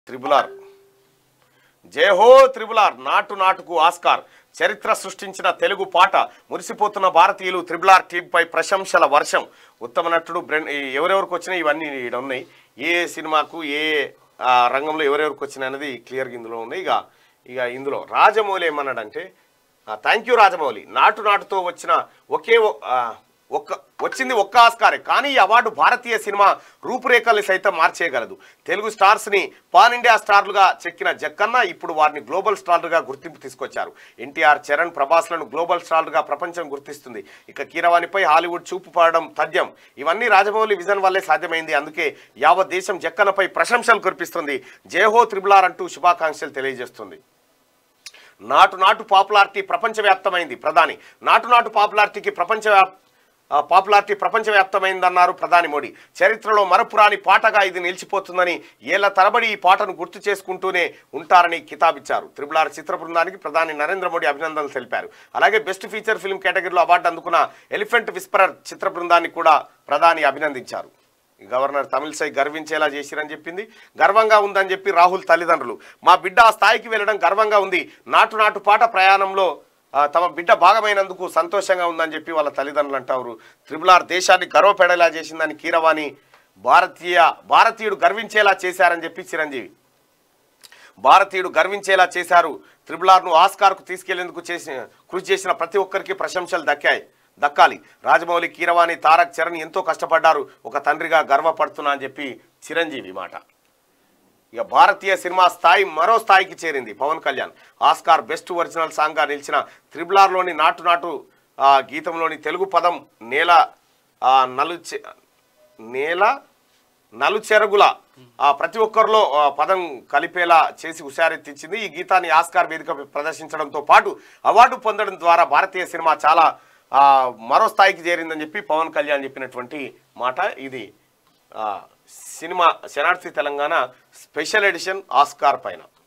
త్రిబులార్ జయహో త్రిబులార్ నాటు నాటుకు ఆస్కార్ చరిత్ర సృష్టించిన తెలుగు పాట మురిసిపోతున్న భారతీయులు త్రిబులార్ టీంపై ప్రశంసల వర్షం ఉత్తమ నటుడు బ్రెన్ ఈ ఎవరెవరికి వచ్చినాయి ఇవన్నీ ఈడ ఉన్నాయి ఏ సినిమాకు ఏ ఆ, రంగంలో ఎవరెవరికి వచ్చినాయి అనేది క్లియర్గా ఇందులో ఉన్నాయి ఇక ఇక ఇందులో రాజమౌళి ఏమన్నాడంటే థ్యాంక్ యూ రాజమౌళి నాటు నాటుతో వచ్చిన ఒకే ఒ- ఆ, ఒక్క వచ్చింది ఒక్క ఆస్కారే కానీ ఈ అవార్డు భారతీయ సినిమా రూపురేఖల్ని సైతం మార్చేయగలదు తెలుగు స్టార్స్ ని పాన్ ఇండియా స్టార్లుగా చెక్కిన జక్కన్న ఇప్పుడు వారిని గ్లోబల్ స్టార్లుగా గుర్తింపు తీసుకొచ్చారు ఎన్టీఆర్ చరణ్ ప్రభాస్లను గ్లోబల్ స్టార్లుగా ప్రపంచం గుర్తిస్తుంది ఇక కీరవాణిపై హాలీవుడ్ చూపు పడడం తథ్యం ఇవన్నీ రాజమౌళి విజన్ వల్లే సాధ్యమైంది అందుకే యావత్ దేశం జక్కన్నపై ప్రశంసలు కురిపిస్తుంది జయహో త్రిబులార్ అంటూ శుభాకాంక్షలు తెలియజేస్తుంది నాటు నాటు పాపులారిటీ ప్రపంచవ్యాప్తమైంది ప్రధాని నాటు నాటు పాపులారిటీకి ప్రపంచ ఆ, పాపులారిటీ ప్రపంచవ్యాప్తమైందన్నారు ప్రధాని మోడీ చరిత్రలో మరపురాని పాటగా ఇది నిలిచిపోతుందని ఏళ్ల తరబడి ఈ పాటను గుర్తు చేసుకుంటూనే ఉంటారని కితాబిచ్చారు త్రిబులార్ చిత్ర బృందానికి ప్రధాని నరేంద్ర మోడీ అభినందనలు తెలిపారు అలాగే బెస్ట్ ఫీచర్ ఫిల్మ్ కేటగిరీలో అవార్డు అందుకున్న ఎలిఫెంట్ విస్పరర్ చిత్ర బృందాన్ని కూడా ప్రధాని అభినందించారు గవర్నర్ తమిళసై గర్వించేలా చేసిరని చెప్పింది గర్వంగా ఉందని చెప్పి రాహుల్ తల్లిదండ్రులు మా బిడ్డ ఆ స్థాయికి వెళ్ళడం గర్వంగా ఉంది నాటు నాటు పాట ప్రయాణంలో ఆ, తమ బిడ్డ భాగమైనందుకు సంతోషంగా ఉందని చెప్పి వాళ్ళ తల్లిదండ్రులు అంటారు త్రిబులార్ దేశాన్ని గర్వపెడేలా చేసిందని కీరవాణి భారతీయ భారతీయుడు గర్వించేలా చేశారని చెప్పి చిరంజీవి భారతీయుడు గర్వించేలా చేశారు త్రిబులార్ను ఆస్కార్కు తీసుకెళ్లేందుకు చేసిన కృషి చేసిన ప్రతి ఒక్కరికి ప్రశంసలు దక్కాయి దక్కాలి రాజమౌళి కీరవాణి తారక్ చరణ్ ఎంతో కష్టపడ్డారు ఒక తండ్రిగా గర్వపడుతున్నా అని చెప్పి చిరంజీవి మాట ఇక భారతీయ సినిమా స్థాయి మరో స్థాయికి చేరింది Pawan Kalyan Oscar best original సాంగ్గా నిలిచిన త్రిబులార్లోని నాటు నాటు ఆ, గీతంలోని తెలుగు పదం నేల ఆ, నలు చె- నేల నలుచెరుగుల ఆ ప్రతి ఒక్కరిలో ఆ, పదం కలిపేలా చేసి హుషారెత్తించింది ఈ గీతాన్ని ఆస్కార్ వేదికపై ప్రదర్శించడంతో పాటు అవార్డు పొందడం ద్వారా భారతీయ సినిమా చాలా ఆ, మరో స్థాయికి చేరిందని చెప్పి పవన్ కళ్యాణ్ చెప్పినటువంటి మాట ఇది ఆ, సినిమా శనార్థి తెలంగాణ స్పెషల్ ఎడిషన్ ఆస్కార్ పైన